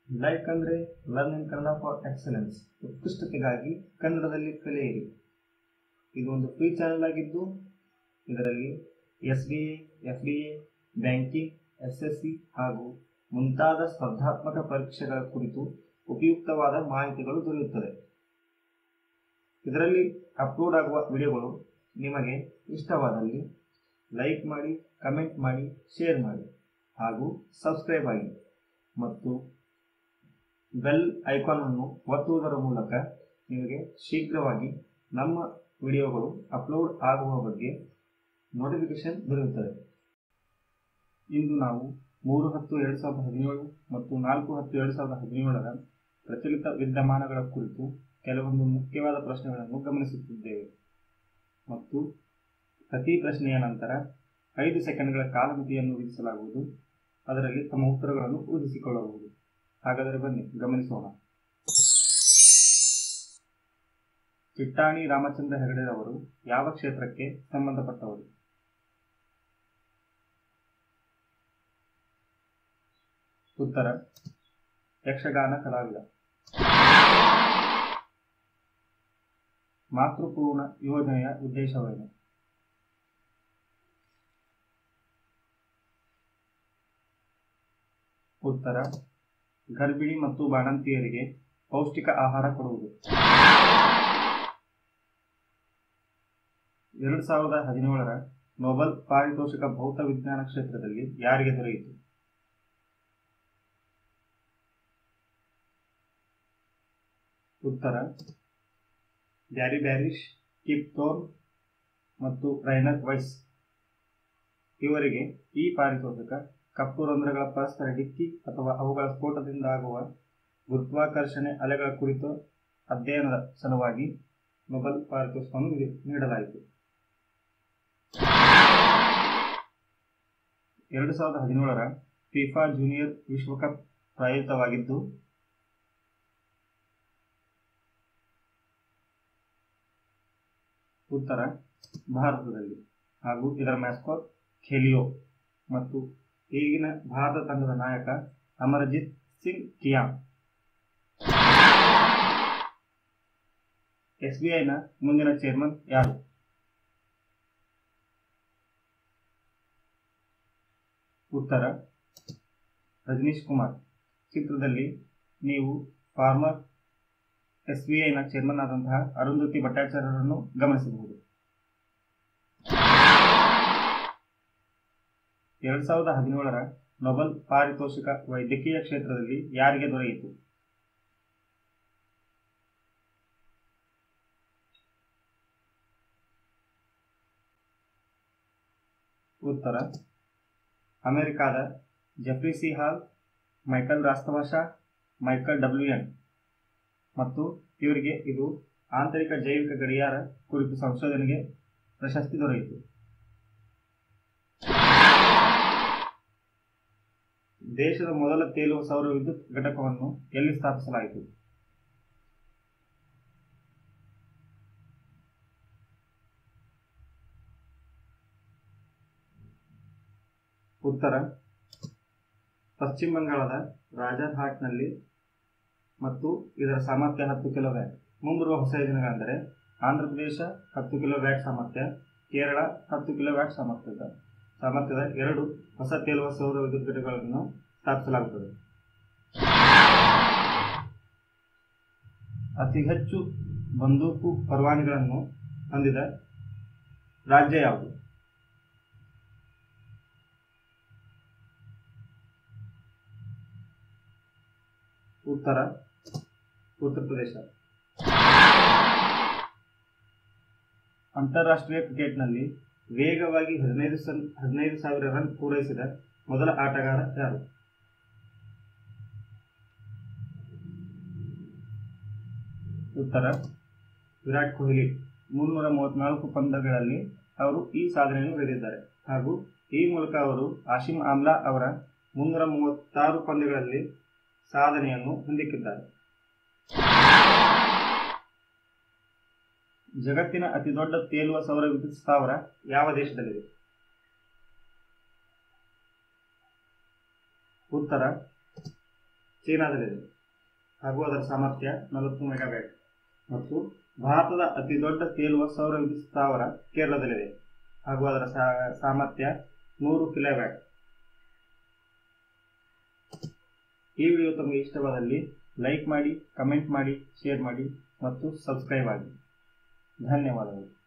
like ಅಂದರೆ learn in Kannada for excellence ಉತ್ಕೃಷ್ಟತೆಗಾಗಿ ಕನ್ನಡದಲ್ಲಿ ಕಲಿಯಿರಿ ಇದು ಒಂದು ಫ್ರೀ ಚಾನೆಲ್ ಆಗಿದ್ದು ಇದರಲ್ಲಿ S D A F D A banking S S C ಹಾಗೂ ಮುಂತಾದ ಸ್ಪರ್ಧಾತ್ಮಕ ಪರೀಕ್ಷೆಗಳ ಕುರಿತು ಉಪಯುಕ್ತವಾದ ಮಾಹಿತಿಗಳು ದೊರೆಯುತ್ತದೆ ಇದರಲ್ಲಿ ಅಪ್ಲೋಡ್ ಆಗುವ ವಿಡಿಯೋಗಳು ನಿಮಗೆ ಇಷ್ಟವಾದಲ್ಲಿ ಲೈಕ್ ಮಾಡಿ ಕಮೆಂಟ್ ಮಾಡಿ ಶೇರ್ ಮಾಡಿ ಹಾಗೂ ಸಬ್ಸ್ಕ್ರೈಬ್ ಆಗಿ ಮತ್ತು ಬೆಲ್ ಐಕಾನನ್ನು ಒತ್ತುವುದರ ಮೂಲಕ ನಿಮಗೆ ಶೀಘ್ರವಾಗಿ ನಮ್ಮ ವಿಡಿಯೋಗಳು ಅಪ್ಲೋಡ್ ಆಗುವ ಬಗ್ಗೆ ನೋಟಿಫಿಕೇಶನ್ ದೊರೆಯುತ್ತದೆ ಇಂದು ನಾವು ಮೂರು ಹತ್ತು ಎರಡು ಸಾವಿರದ ಹದಿನೇಳು ಮತ್ತು ನಾಲ್ಕು ಹತ್ತು ಎರಡು ಸಾವಿರದ ಹದಿನೇಳರ ಪ್ರಚಲಿತ ವಿದ್ಯಮಾನಗಳ ಕುರಿತು ಕೆಲವೊಂದು ಮುಖ್ಯವಾದ ಪ್ರಶ್ನೆಗಳನ್ನು ಗಮನಿಸುತ್ತಿದ್ದೇವೆ ಮತ್ತು ಪ್ರತಿ ಪ್ರಶ್ನೆಯ ನಂತರ ಐದು ಸೆಕೆಂಡ್ಗಳ ಕಾಲಮಿತಿಯನ್ನು ವಿಧಿಸಲಾಗುವುದು ಅದರಲ್ಲಿ ತಮ್ಮ ಉತ್ತರಗಳನ್ನು ಊಹಿಸಿಕೊಳ್ಳಬಹುದು ಹಾಗಾದರೆ ಬನ್ನಿ ಗಮನಿಸೋಣ ಚಿಟ್ಟಾಣಿ ರಾಮಚಂದ್ರ ಹೆಗಡೆರವರು ಯಾವ ಕ್ಷೇತ್ರಕ್ಕೆ ಸಂಬಂಧಪಟ್ಟವರು ಉತ್ತರ ಯಕ್ಷಗಾನ ಕಲಾವಿದ ಮಾತೃಪೂರ್ಣ ಯೋಜನೆಯ ಉದ್ದೇಶವೇನು ಉತ್ತರ ಗರ್ಭಿಣಿ ಮತ್ತು ಬಾಣಂತಿಯರಿಗೆ ಪೌಷ್ಟಿಕ ಆಹಾರ ಕೊಡುವುದು ಎರಡು ಸಾವಿರದ ಹದಿನೇಳರ ನೊಬೆಲ್ ಪಾರಿತೋಷಿಕ ಭೌತ ವಿಜ್ಞಾನ ಕ್ಷೇತ್ರದಲ್ಲಿ ಯಾರಿಗೆ ದೊರೆಯಿತು ಉತ್ತರ ಗ್ಯಾರಿ ಬ್ಯಾರಿಶ್ ಕಿಪ್ ಥೋರ್ನ್ ಮತ್ತು ರೈನರ್ ವೈಸ್ ಇವರಿಗೆ ಈ ಪಾರಿತೋಷಕ ಕಪ್ಪು ರಂಧ್ರಗಳ ಪರಸ್ಪರ ಡಿಕ್ಕಿ ಅಥವಾ ಅವುಗಳ ಸ್ಫೋಟದಿಂದಾಗುವ ಗುರುತ್ವಾಕರ್ಷಣೆ ಅಲೆಗಳ ಕುರಿತು ಅಧ್ಯಯನದ ಸಲುವಾಗಿ ನೊಬೆಲ್ ಪಾರಿತೋಷಕವನ್ನು ನೀಡಲಾಯಿತು ಎರಡು ಸಾವಿರದ ಹದಿನೇಳರ ಫಿಫಾ ಜೂನಿಯರ್ ವಿಶ್ವಕಪ್ ಪ್ರಾಯೋಜಿತವಾಗಿದ್ದು ಉತ್ತರ ಭಾರತದಲ್ಲಿ ಹಾಗೂ ಇದರ ಮ್ಯಾಸ್ಕಾಟ್ ಖೇಲಿಯೋ ಮತ್ತು ಈಗಿನ ಭಾರತ ತಂಡದ ನಾಯಕ ಅಮರಜಿತ್ ಸಿಂಗ್ ಕಿಯಾನ್ ಎಸ್ಬಿಐನ ಮುಂದಿನ ಚೇರ್ಮನ್ ಯಾರು ಉತ್ತರ ರಜನೀಶ್ ಕುಮಾರ್ ಚಿತ್ರದಲ್ಲಿ ನೀವು ಫಾರ್ಮರ್ ಎಸ್ಬಿಐನ ಚೇರ್ಮನ್ ಆದಂತಹ ಅರುಂಧತಿ ಭಟ್ಟಾಚಾರ್ಯರನ್ನು ಗಮನಿಸಬಹುದು ಎರಡ್ ಸಾವಿರದ ಹದಿನೇಳರ ನೊಬೆಲ್ ಪಾರಿತೋಷಿಕ ವೈದ್ಯಕೀಯ ಕ್ಷೇತ್ರದಲ್ಲಿ ಯಾರಿಗೆ ದೊರೆಯಿತು ಉತ್ತರ ಅಮೆರಿಕಾದ Jeffrey C Hall Michael Rosbash Michael W N ಮತ್ತು ಇವರಿಗೆ ಇದು ಆಂತರಿಕ ಜೈವಿಕ ಗಡಿಯಾರ ಕುರಿತು ಸಂಶೋಧನೆಗೆ ಪ್ರಶಸ್ತಿ ದೊರೆಯಿತು ದೇಶದ ಮೊದಲ ತೇಲುವ ಸೌರ ವಿದ್ಯುತ್ ಘಟಕವನ್ನು ಎಲ್ಲಿ ಸ್ಥಾಪಿಸಲಾಯಿತು ಉತ್ತರ ಪಶ್ಚಿಮ ಬಂಗಾಳದ ರಾಜರ್ಹಾಟ್ನಲ್ಲಿ ಮತ್ತು ಇದರ ಸಾಮರ್ಥ್ಯ ಹತ್ತು ಕಿಲೋ ವ್ಯಾಟ್ ಮುಂಬರುವ ಹೊಸ ಯೋಜನೆಗಳೆಂದರೆ ಆಂಧ್ರ ಪ್ರದೇಶ ಹತ್ತು ಕಿಲೋ ವ್ಯಾಟ್ ಸಾಮರ್ಥ್ಯ ಕೇರಳ ಹತ್ತು ಕಿಲೋ ವ್ಯಾಟ್ ಸಾಮರ್ಥ್ಯದ ಸಾಮರ್ಥ್ಯದ ಎರಡು ಹೊಸ ತೇಲುವ ಸೌರ ವಿದ್ಯುತ್ ಘಟಕಗಳನ್ನು ಸ್ಥಾಪಿಸಲಾಗುತ್ತದೆ ಅತಿ ಹೆಚ್ಚು ಬಂದೂಕು ಪರವಾನಿಗಳನ್ನು ಹೊಂದಿದ ರಾಜ್ಯ ಯಾವುದು ಉತ್ತರ ಉತ್ತರ ಪ್ರದೇಶ ಅಂತಾರಾಷ್ಟ್ರೀಯ ಕ್ರಿಕೆಟ್ನಲ್ಲಿ ವೇಗವಾಗಿ ಹದಿನೈದು ಸನ್ ಹದಿನೈದು ಸಾವಿರ ರನ್ ಪೂರೈಸಿದ ಮೊದಲ ಆಟಗಾರ ಯಾರು ಉತ್ತರ ವಿರಾಟ್ ಕೊಹ್ಲಿ ಮುನ್ನೂರ ಮೂವತ್ನಾಲ್ಕು ಪಂದ್ಯಗಳಲ್ಲಿ ಅವರು ಈ ಸಾಧನೆಯನ್ನು ಗೆದ್ದಿದ್ದಾರೆ ಹಾಗೂ ಈ ಮೂಲಕ ಅವರು ಆಶಿಮ್ ಆಮ್ಲಾ ಅವರ ಮುನ್ನೂರ ಮೂವತ್ತಾರು ಪಂದ್ಯಗಳಲ್ಲಿ ಸಾಧನೆಯನ್ನು ಹೊಂದಿಕ್ಕಿದ್ದಾರೆ ಜಗತ್ತಿನ ಅತಿದೊಡ್ಡ ತೇಲುವ ಸೌರ ವಿದ್ಯುತ್ ಸ್ಥಾವರ ಯಾವ ದೇಶದಲ್ಲಿದೆ ಉತ್ತರ ಚೀನಾದಲ್ಲಿದೆ ಹಾಗೂ ಅದರ ಸಾಮರ್ಥ್ಯ ನಲವತ್ತು ಮೆಗಾವ್ಯಾಟ್ ಮತ್ತು ಭಾರತದ ಅತಿ ದೊಡ್ಡ ತೇಲುವ ಸೌರ ವಿದ್ಯುತ್ ಸ್ಥಾವರ ಕೇರಳದಲ್ಲಿದೆ ಹಾಗೂ ಅದರ ಸಾ- ಸಾಮರ್ಥ್ಯ ನೂರು ಕಿಲೋವ್ಯಾಟ್ ಈ ವಿಡಿಯೋ ತಮಗೆ ಇಷ್ಟವಾದಲ್ಲಿ ಲೈಕ್ ಮಾಡಿ ಕಮೆಂಟ್ ಮಾಡಿ ಶೇರ್ ಮಾಡಿ ಮತ್ತು ಸಬ್ಸ್ಕ್ರೈಬ್ ಆಗಿ ಧನ್ಯವಾದಗಳು